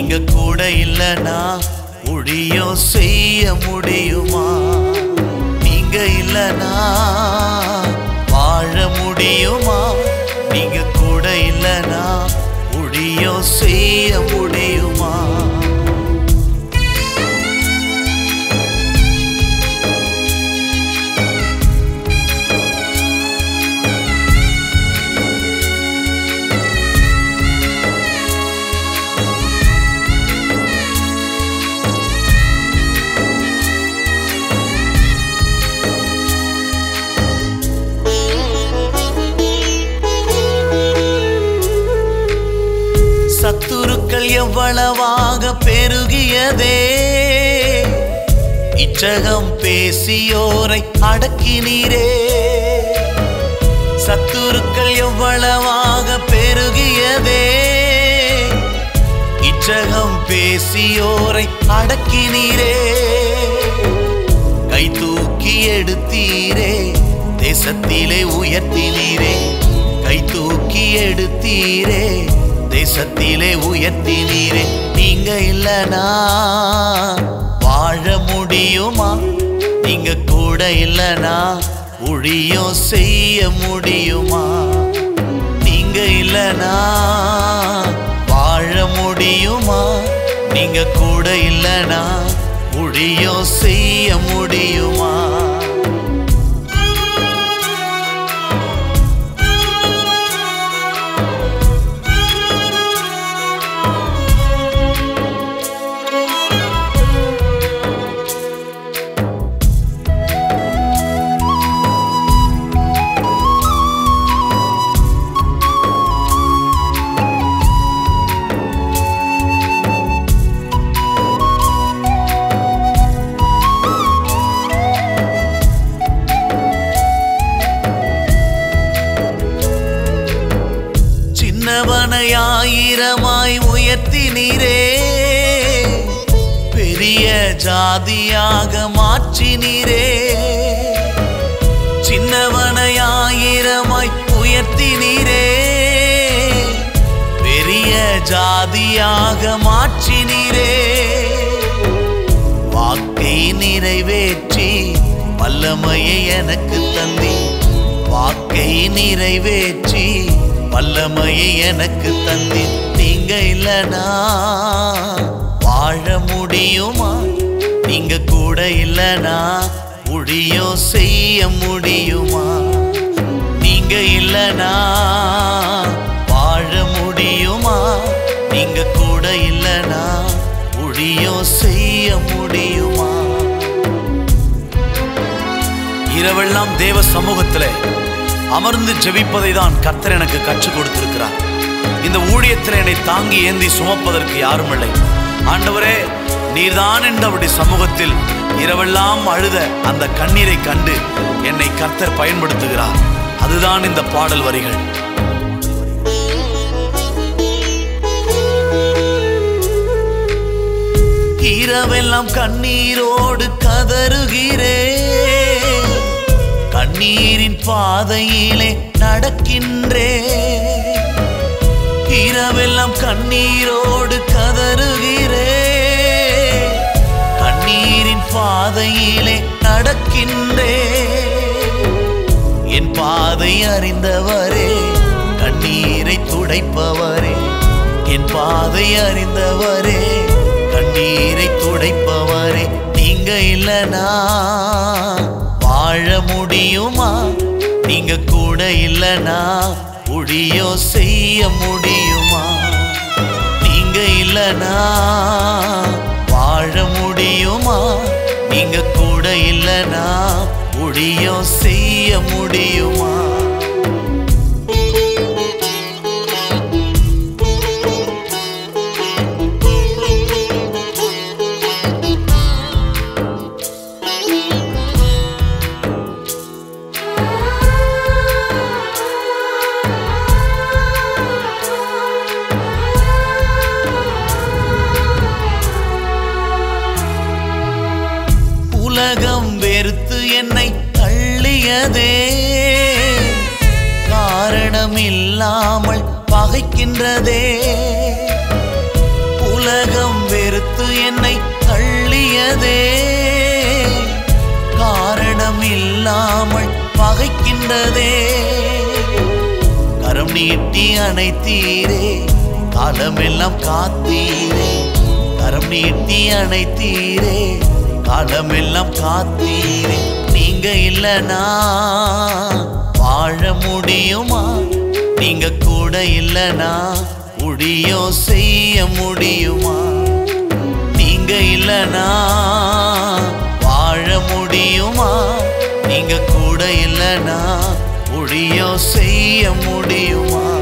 நீங்க கூட இல்லனா முடியும் செய்ய முடியுமா நீங்க இல்லனா வாழ முடியுமா நீங்க கூட இல்லனா முடியும் செய்ய முடியுமா சத்துருக்கள் எவ்வளவாக பெருகியதே இச்சகம் பேசியோரை அடக்கினீரே சத்துருக்கள் எவ்வளவாக பெருகியதே இச்சகம் பேசியோரை அடக்கினீரே கை தூக்கி எடுத்தீரே தேசத்திலே உயர்த்தினீரே கை தூக்கி எடுத்தீரே தேசத்திலே உயர்த்தினீரே நீங்க இல்லனா வாழ முடியுமா நீங்க கூட இல்லனா ஒழியும் செய்ய முடியுமா நீங்க இல்லனா வாழ முடியுமா நீங்க கூட இல்லனா ஒழியும் செய்ய முடியுமா சின்னவனையாயிரமாய் உயர்த்தினீரே பெரிய ஜாதியாக மாற்றினீரே சின்னவனையாயிரமாய் உயர்த்தினீரே பெரிய ஜாதியாக மாற்றினீரே வாக்கை நிறைவேற்றி வல்லமையை எனக்கு தந்தி வாக்கை நிறைவேற்றி வல்லமையை எனக்கு தந்தி நீங்க இல்லனா வாழ முடியுமா நீங்க கூட இல்லனா முடியும் செய்ய முடியுமா நீங்க இல்லனா வாழ முடியுமா நீங்க கூட இல்லனா முடியும் செய்ய முடியுமா இரவெல்லாம் தேவ சமூகத்திலே அமர்ந்து ஜெபிப்பதை தான் கர்த்தர் எனக்கு கற்றுக் கொடுத்திருக்கிறார் இந்த ஊழியத்தில் என்னை தாங்கி ஏந்தி சுமப்பதற்கு யாரும் இல்லை ஆண்டவரே நீர்தான் என்றபடி சமூகத்தில் இரவெல்லாம் அழுத அந்த கண்ணீரை கண்டு என்னை கர்த்தர் பயன்படுத்துகிறார் அதுதான் இந்த பாடல் வரிகள் இரவெல்லாம் கண்ணீரோடு கதறுகிறே கண்ணீரின் பாதையிலே நடக்கின்றே இரவெல்லாம் கண்ணீரோடு கதறுகிறே கண்ணீரின் பாதையிலே நடக்கின்றே என் பாதை அறிந்தவரே கண்ணீரை துடைப்பவரே என் பாதை அறிந்தவரே கண்ணீரை துடைப்பவரே நீங்க இல்லனா வாழ முடியுமா நீங்க கூட இல்லனா முடியோ செய்ய முடியுமா நீங்க இல்லனா வாழ முடியுமா நீங்க கூட இல்லனா முடியோ செய்ய முடியுமா உலகம் வெறுத்து என்னை தள்ளியதே காரணம் இல்லாமல் பகைக்கின்றதே உலகம் வெறுத்து என்னை தள்ளியதே காரணம் இல்லாமல் பகைக்கின்றதே கரம் நீட்டி அணைத்தீரே காலமெல்லாம் காத்தீரே கரம் நீட்டி அணைத்தீரே காலமெல்லாம் காத்தீரே நீங்க இல்லனா வாழ முடியுமா நீங்க கூட இல்லனா முடியோ செய்ய முடியுமா நீங்க இல்லனா வாழ முடியுமா நீங்க கூட இல்லனா முடியோ செய்ய முடியுமா